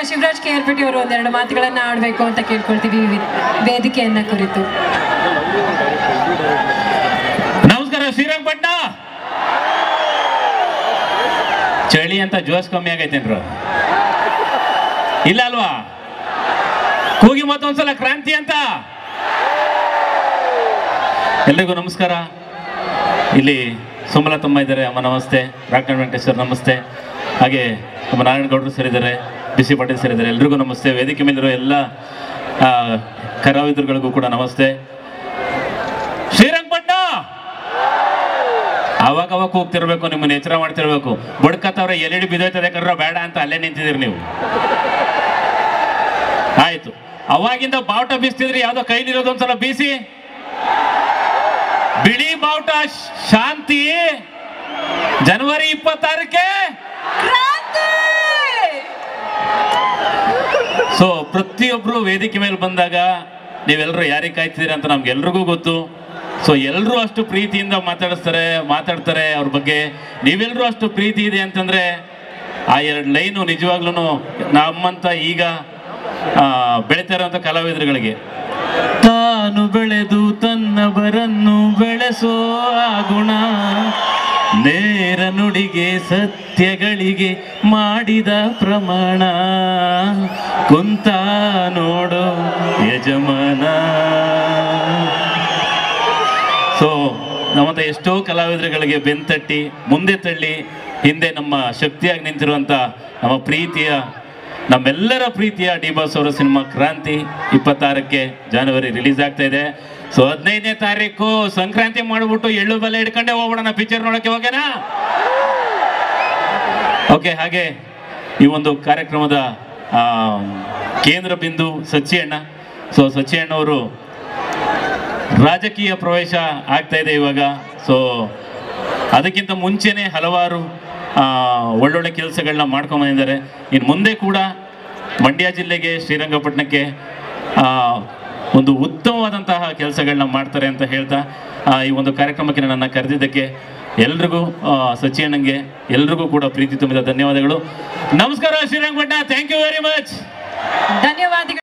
Shivraj K R ಅವರು ಒಂದೆರಡು ಮಾತುಗಳನ್ನ ಆಡಬೇಕು ಅಂತ ಕೇಳ್ಕೊಳ್ತೀವಿ ವಿ- ವೇದಿಕೆಯನ್ನ ಕುರಿತು ನಮಸ್ಕಾರ ಶ್ರೀರಂಗಪಟ್ಟಣ ಚಳಿ ಅಂತ ಜೋಸ್ ಕಮ್ಮಿ ಆಗೈತೇನ್ರು ಇಲ್ಲ ಅಲ್ವಾ ಕೂಗಿ ಮತ್ತೊಂದ್ಸಲ ಕ್ರಾಂತಿ ಅಂತ ಎಲ್ರಿಗೂ ನಮಸ್ಕಾರ ಇಲ್ಲಿ ಸುಮಲತಮ್ಮ ಇದ್ದಾರೆ ಅಮ್ಮ ನಮಸ್ತೆ ರಾಕಣ್ ವೆಂಕಟೇಶ್ವರ್ ನಮಸ್ತೆ ಹಾಗೆ ನಮ್ಮ ನಾರಾಯಣಗೌಡರು ಸರ್ ಇದ್ದಾರೆ ಬಿಸಿ ಪಾಟೀಲ್ ಸರ್ ಇದ್ದಾರೆ ಎಲ್ರಿಗೂ ನಮಸ್ತೆ ವೇದಿಕೆ ಮೇಲಿರೋ ಎಲ್ಲ ಆ, ಕಲಾವಿದರುಗಳಿಗೂ ಕೂಡ ನಮಸ್ತೆ ಶ್ರೀರಂಗಪಟ್ಟಣ ಅವಾಗ ಅವಾಗ ಹೋಗ್ತಿರ್ಬೇಕು ನಿಮ್ಮನ್ನ ಎಚ್ಚರ ಮಾಡ್ತಿರ್ಬೇಕು ಬಡ್ಕತ್ತವ್ರೆ ಎಲ್ ಬಿದ್ದೋಯ್ತದೆ ಕರ್ರ ಬೇಡ ಅಂತ ಅಲ್ಲೇ ನಿಂತಿದ್ದೀರಿ ನೀವು ಆಯ್ತು ಅವಾಗಿಂದ ಬಾವುಟ ಬೀಸ್ತಿದ್ರಿ ಯಾವ್ದೋ ಕೈಲಿರೋದು ಒಂದ್ಸಲ ಬೀಸಿ ಬಿಳಿ ಬಾವುಟ ಶ್- ಶಾಂತಿ ಜನವರಿ ಇಪ್ಪತ್ತಾರಕ್ಕೆ ಸೊ ಪ್ರತಿಯೊಬ್ರು ವೇದಿಕೆ ಮೇಲೆ ಬಂದಾಗ ನೀವೆಲ್ಲರೂ ಯಾರಿಗೆ ಕಾಯ್ತಿದ್ದೀರಿ ಅಂತ ನಮ್ಗೆಲ್ರಿಗೂ ಗೊತ್ತು ಸೊ ಎಲ್ಲರೂ ಅಷ್ಟು ಪ್ರೀತಿಯಿಂದ ಮಾತಾಡಿಸ್ತಾರೆ ಮಾತಾಡ್ತಾರೆ ಅವ್ರ ಬಗ್ಗೆ ನೀವೆಲ್ಲರೂ ಅಷ್ಟು ಪ್ರೀತಿ ಇದೆ ಅಂತಂದ್ರೆ ಆ ಎರಡು ಲೈನು ನಿಜವಾಗ್ಲೂ ನಮ್ಮಂತ ಈಗ ಆ, ಬೆಳೀತಾ ಇರೋಂಥ ಕಲಾವಿದರುಗಳಿಗೆ ತಾನು ಬೆಳೆದು ತನ್ನವರನ್ನು ಬೆಳೆಸೋ ಆ ಗುಣ ನೇರ ನುಡಿಗೆ ಸತ್ಯಗಳಿಗೆ ಮಾಡಿದ ಪ್ರಮಾಣ ಕುಂತ ನೋಡೋ ಯಜಮಾನ ಸೊ ನಮ್ಮಂತ ಎಷ್ಟೋ ಕಲಾವಿದರುಗಳಿಗೆ ಬೆಂತಟ್ಟಿ ಮುಂದೆ ತಳ್ಳಿ ಹಿಂದೆ ನಮ್ಮ ಶಕ್ತಿಯಾಗಿ ನಿಂತಿರುವಂಥ ನಮ್ಮ ಪ್ರೀತಿಯ ನಮ್ಮೆಲ್ಲರ ಪ್ರೀತಿಯ ಡಿ ಬಾಸ್ ಅವರ ಸಿನಿಮಾ ಕ್ರಾಂತಿ ಇಪ್ಪತ್ತಾರಕ್ಕೆ ಜನವರಿ ರಿಲೀಸ್ ಆಗ್ತಾ ಇದೆ ಸೊ ಹದಿನೈದನೇ ತಾರೀಕು ಸಂಕ್ರಾಂತಿ ಮಾಡಿಬಿಟ್ಟು ಎಳ್ಳು ಬೆಲೆ ಹಿಡ್ಕೊಂಡೆ ಹೋಗ್ಬಿಡೋಣ ಪಿಕ್ಚರ್ ನೋಡೋಕೆ ಹೋಗೋಣ ಓಕೆ ಹಾಗೆ ಈ ಒಂದು ಕಾರ್ಯಕ್ರಮದ ಆ, ಕೇಂದ್ರ ಬಿಂದು ಸಚ್ಚಿ ಅಣ್ಣ ಸೊ ಸಚ್ಚಿ ಅಣ್ಣವರು ರಾಜಕೀಯ ಪ್ರವೇಶ ಆಗ್ತಾ ಇದೆ ಇವಾಗ ಸೊ ಅದಕ್ಕಿಂತ ಮುಂಚೆನೆ ಹಲವಾರು ಆ, ಒಳ್ಳೊಳ್ಳೆ ಕೆಲಸಗಳನ್ನ ಮಾಡ್ಕೊಂಬಂದಿದ್ದಾರೆ ಇನ್ನು ಮುಂದೆ ಕೂಡ ಮಂಡ್ಯ ಜಿಲ್ಲೆಗೆ ಶ್ರೀರಂಗಪಟ್ಟಣಕ್ಕೆ ಆ, ಒಂದು ಉತ್ತಮವಾದಂತಹ ಕೆಲಸಗಳನ್ನ ಮಾಡ್ತಾರೆ ಅಂತ ಹೇಳ್ತಾ ಆ, ಈ ಒಂದು ಕಾರ್ಯಕ್ರಮಕ್ಕೆ ನನ್ನನ್ನು ಕರೆದಿದ್ದಕ್ಕೆ ಎಲ್ರಿಗೂ ಸಚಿ ಅಣ್ಣಂಗೆ ಎಲ್ರಿಗೂ ಕೂಡ ಪ್ರೀತಿ ತುಂಬಿದ ಧನ್ಯವಾದಗಳು ನಮಸ್ಕಾರ Srirangapatna thank you very much ಧನ್ಯವಾದಗಳು